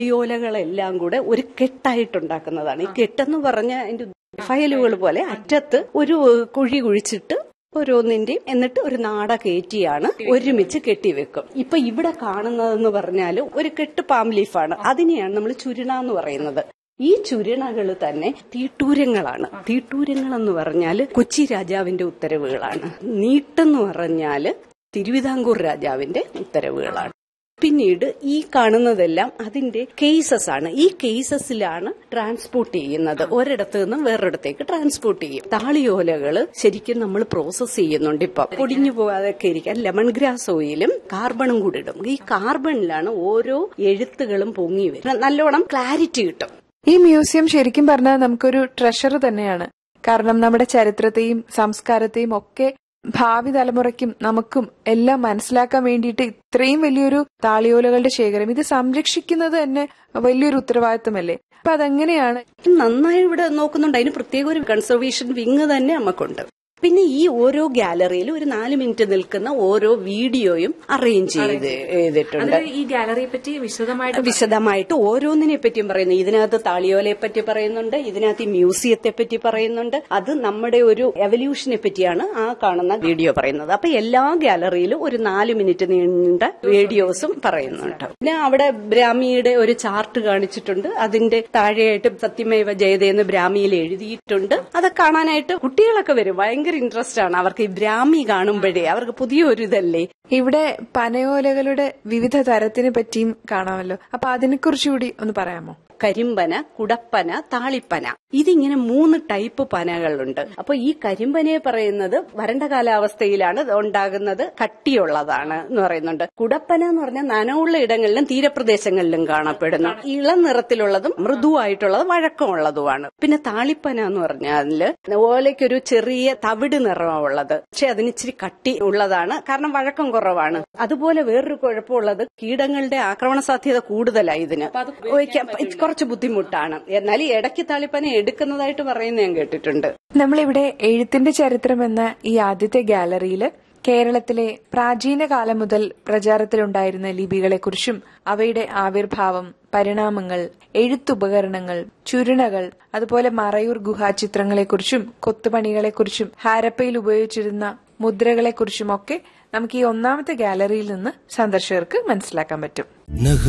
ഓലകളെല്ലാം കൂടെ ഒരു കെട്ടായിട്ടുണ്ടാക്കുന്നതാണ് ഈ കെട്ടെന്ന് പറഞ്ഞ അതിന്റെ ഫയലുകൾ പോലെ അറ്റത്ത് ഒരു കുഴി കുഴിച്ചിട്ട് ഓരോന്നിന്റെയും എന്നിട്ട് ഒരു നാട കയറ്റിയാണ് ഒരുമിച്ച് കെട്ടിവെക്കും ഇപ്പൊ ഇവിടെ കാണുന്നതെന്ന് പറഞ്ഞാൽ ഒരു കെട്ട് പാം ലീഫാണ് അതിനെയാണ് നമ്മൾ ചുരുണ എന്ന് പറയുന്നത് ഈ ചുരുണകൾ തന്നെ തീട്ടൂരങ്ങളാണ് തീട്ടൂരങ്ങൾ എന്ന് പറഞ്ഞാൽ കൊച്ചി രാജാവിന്റെ ഉത്തരവുകളാണ് നീട്ടെന്ന് പറഞ്ഞാല് തിരുവിതാംകൂർ രാജാവിന്റെ ഉത്തരവുകളാണ് പിന്നീട് ഈ കാണുന്നതെല്ലാം അതിന്റെ കേസസ് ആണ് ഈ കേസസിലാണ് ട്രാൻസ്പോർട്ട് ചെയ്യുന്നത് ഒരിടത്ത് നിന്നും വേറൊരിടത്തേക്ക് ട്രാൻസ്പോർട്ട് ചെയ്യും താളിയോലകള് ശരിക്കും നമ്മൾ പ്രോസസ് ചെയ്യുന്നുണ്ട് ഇപ്പൊ പൊടിഞ്ഞു പോകാതൊക്കെ ഇരിക്കാൻ ലെമൺ ഗ്രാസ് ഓയിലും കാർബണും കൂടി ഇടും ഈ കാർബണിലാണ് ഓരോ എഴുത്തുകളും പൊങ്ങി വരും നല്ലോണം ക്ലാരിറ്റി കിട്ടും ഈ മ്യൂസിയം ശരിക്കും പറഞ്ഞാൽ നമുക്കൊരു ട്രഷർ തന്നെയാണ് കാരണം നമ്മുടെ ചരിത്രത്തെയും സംസ്കാരത്തെയും ഒക്കെ ഭാവി തലമുറയ്ക്കും നമുക്കും എല്ലാം മനസ്സിലാക്കാൻ വേണ്ടിയിട്ട് ഇത്രയും വലിയൊരു താളിയോലകളുടെ ശേഖരം ഇത് സംരക്ഷിക്കുന്നത് തന്നെ വലിയൊരു ഉത്തരവാദിത്തമല്ലേ അപ്പൊ അതെങ്ങനെയാണ് നന്നായി ഇവിടെ നോക്കുന്നുണ്ട് അതിന് പ്രത്യേക ഒരു കൺസർവേഷൻ വിങ് തന്നെ നമുക്കുണ്ട് പിന്നെ ഈ ഓരോ ഗാലറിയിലും ഒരു നാല് മിനിറ്റ് നിൽക്കുന്ന ഓരോ വീഡിയോയും അറേഞ്ച് ചെയ്ത് ചെയ്തിട്ടുണ്ട് ഈ ഗാലറിയെ പറ്റി വിശദമായിട്ട് വിശദമായിട്ട് ഓരോന്നിനെ പറ്റിയും പറയുന്നു ഇതിനകത്ത് താളിയോലയെ പറ്റി പറയുന്നുണ്ട് ഇതിനകത്ത് ഈ മ്യൂസിയത്തെ പറ്റി പറയുന്നുണ്ട് അത് നമ്മുടെ ഒരു എവല്യൂഷനെ പറ്റിയാണ് ആ കാണുന്ന വീഡിയോ പറയുന്നത് അപ്പൊ എല്ലാ ഗാലറിയിലും ഒരു നാല് മിനിറ്റ് നീണ്ട വീഡിയോസും പറയുന്നുണ്ട് പിന്നെ അവിടെ ബ്രാഹ്മിയുടെ ഒരു ചാർട്ട് കാണിച്ചിട്ടുണ്ട് അതിന്റെ താഴെയായിട്ട് സത്യമേവ ജയതയെന്ന് ബ്രാഹ്മിയിൽ എഴുതിയിട്ടുണ്ട് അത് കാണാനായിട്ട് കുട്ടികളൊക്കെ വരും ഭയങ്കര ഇൻട്രസ്റ്റ് ആണ് അവർക്ക് ഈ ബ്രാഹ്മി കാണുമ്പോഴേ അവർക്ക് പുതിയൊരു ഇതല്ലേ ഇവിടെ പനയോലകളുടെ വിവിധ തരത്തിനെ പറ്റിയും കാണാമല്ലോ അപ്പൊ അതിനെക്കുറിച്ച് കൂടി ഒന്ന് പറയാമോ കരിമ്പന കുടപ്പന താളിപ്പന ഇതിങ്ങനെ മൂന്ന് ടൈപ്പ് പനകളുണ്ട് അപ്പൊ ഈ കരിമ്പനയെ പറയുന്നത് വരണ്ട കാലാവസ്ഥയിലാണ് ഉണ്ടാകുന്നത് കട്ടിയുള്ളതാണ് എന്ന് പറയുന്നുണ്ട് കുടപ്പന എന്ന് പറഞ്ഞാൽ നനവുള്ള ഇടങ്ങളിലും തീരപ്രദേശങ്ങളിലും കാണപ്പെടുന്നു ഇളം നിറത്തിലുള്ളതും മൃദുവായിട്ടുള്ളതും വഴക്കമുള്ളതുമാണ് പിന്നെ താളിപ്പന എന്ന് പറഞ്ഞാല് ഓലയ്ക്കൊരു ചെറിയ തവിട് നിറമുള്ളത് പക്ഷെ അതിന് ഇച്ചിരി കട്ടി ഉള്ളതാണ് കാരണം വഴക്കം കുറവാണ് അതുപോലെ വേറൊരു കുഴപ്പമുള്ളത് കീടങ്ങളുടെ ആക്രമണ സാധ്യത കൂടുതലായി ഇതിന് ഉപയോഗിക്കാൻ കുറച്ച് ബുദ്ധിമുട്ടാണ് എന്നാൽ ഈ ഇടയ്ക്ക് താളിപ്പന എടുക്കുന്നതായിട്ട് പറയുന്നത് ഞാൻ കേട്ടിട്ടുണ്ട് നമ്മളിവിടെ എഴുത്തിന്റെ ചരിത്രം എന്ന ഈ ആദ്യത്തെ ഗാലറിയിൽ കേരളത്തിലെ പ്രാചീന കാലം മുതൽ പ്രചാരത്തിലുണ്ടായിരുന്ന ലിപികളെക്കുറിച്ചും അവയുടെ ആവിർഭാവം പരിണാമങ്ങൾ എഴുത്തുപകരണങ്ങൾ ചുരുണകൾ അതുപോലെ മറയൂർ ഗുഹാചിത്രങ്ങളെക്കുറിച്ചും കൊത്തുപണികളെക്കുറിച്ചും ഹാരപ്പയിൽ ഉപയോഗിച്ചിരുന്ന മുദ്രകളെക്കുറിച്ചുമൊക്കെ നമുക്ക് ഈ ഒന്നാമത്തെ ഗാലറിയിൽ നിന്ന് സന്ദർശകർക്ക് മനസ്സിലാക്കാൻ പറ്റും